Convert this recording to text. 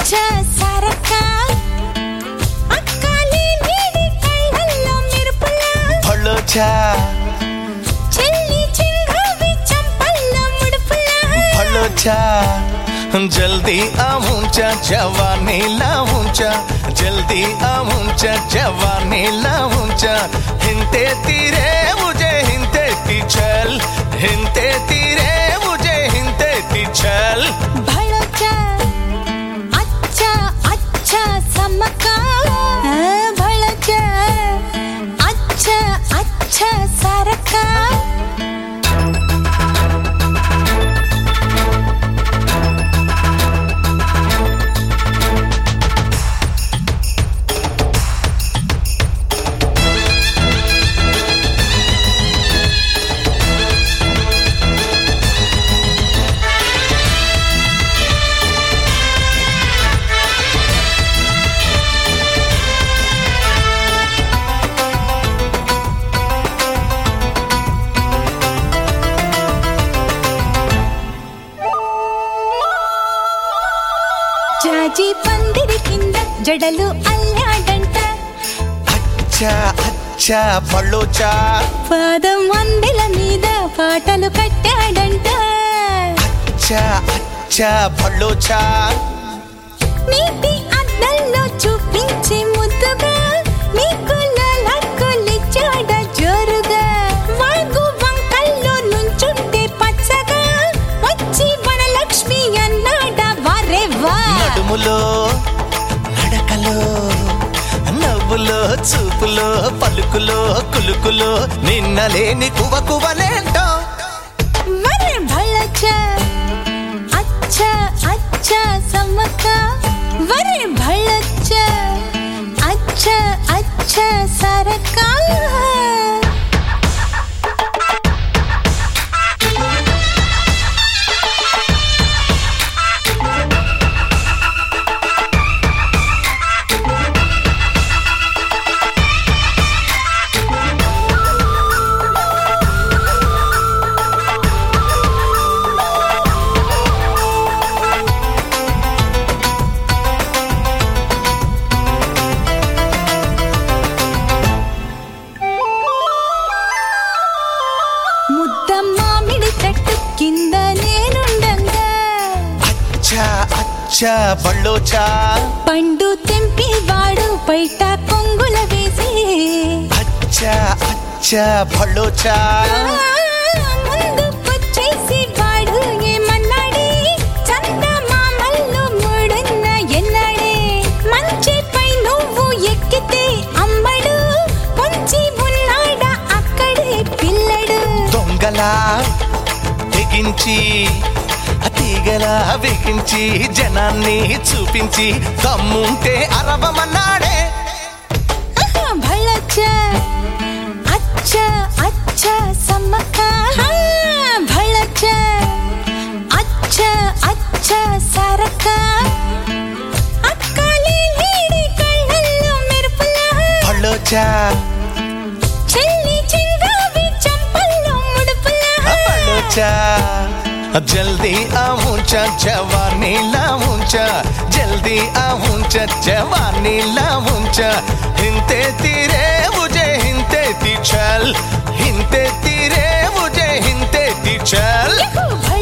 అచ్చ సరక అక్కాలి నీడి కళ్ళల్లో మెరుపులా భళోచా చెల్లి చింగావి చంపల్లో ముడుపులా భళోచా జల్దీ ఆ ऊंचा जवानी ला ऊंचा जल्दी आ ऊंचा जवानी ला ऊंचा हिंते तीरे मुझे हिंते ती चल हिंते तीरे मुझे हिंते ती चल భళోచ అచ్చ అచ్చ సమ్మక భళోచ అచ్చ అచ్చ సరక జాజి పందిరి కింద జడలు అల్లాడంట అచ్చా అచ్చా భళోచా పాదం అందెల మీద పాటలు కట్టాడంట అచ్చా అచ్చా భళోచా నీటి అద్దంలో చూపించి ముద్దుగా నీకు లక్కులిచ్చాడ జోరుగా వాగు వంకల్లో నుంచుంటే పచ్చగా వచ్చి వనలక్ష్మి అన్నాడ వారెవ్వా నడుములో నడకలో నవ్వులో చూపులో పలుకులో కులుకులో నిన్న లేని కువ కువలేంటో వరే భళచ అచ్చ అచ్చ సమ్మక వరే భళచ అచ్చ అచ్చ సరక ముద్ద మామిడి చెట్టు కింద నేనుండంగా అచ్చా అచ్చా బళ్ళోచా పండు తెంపి వాడు బయట కొంగుల వేసి అచ్చా అచ్చా బళ్ళోచా ముందు వచ్చేసి వాడు ఏమన్నాడే చంద మామల్లు మూడున్న ఎన్నాడే మంచిపై నువ్వు ఎక్కితే అమ్మడు పొంచి ఉన్నాడా అక్కడే పిల్లడు దొంగలా తెగించి తీగలా బిగించి జనాన్ని చూపించి దమ్ముంటే అరవమన్నాడే భళచ్చ అచ్చ అచ్చ సమ్మక భళచ్చ అచ్చ అచ్చ సరక అక్కాలి నీడి కళ్ళల్లో మెరుపులా బళ్ళోచా చెల్లి చింగావి చంపల్లో ముడుపులా బళ్ళోచా జల్దీ ఆ ऊंचा जवानी ला ऊंचा जल्दी आ ऊंचा जवानी ला ऊंचा हिंते तीरे मुझे हिंते ती चल हिंते तीरे मुझे हिंते ती चल యహూ భళ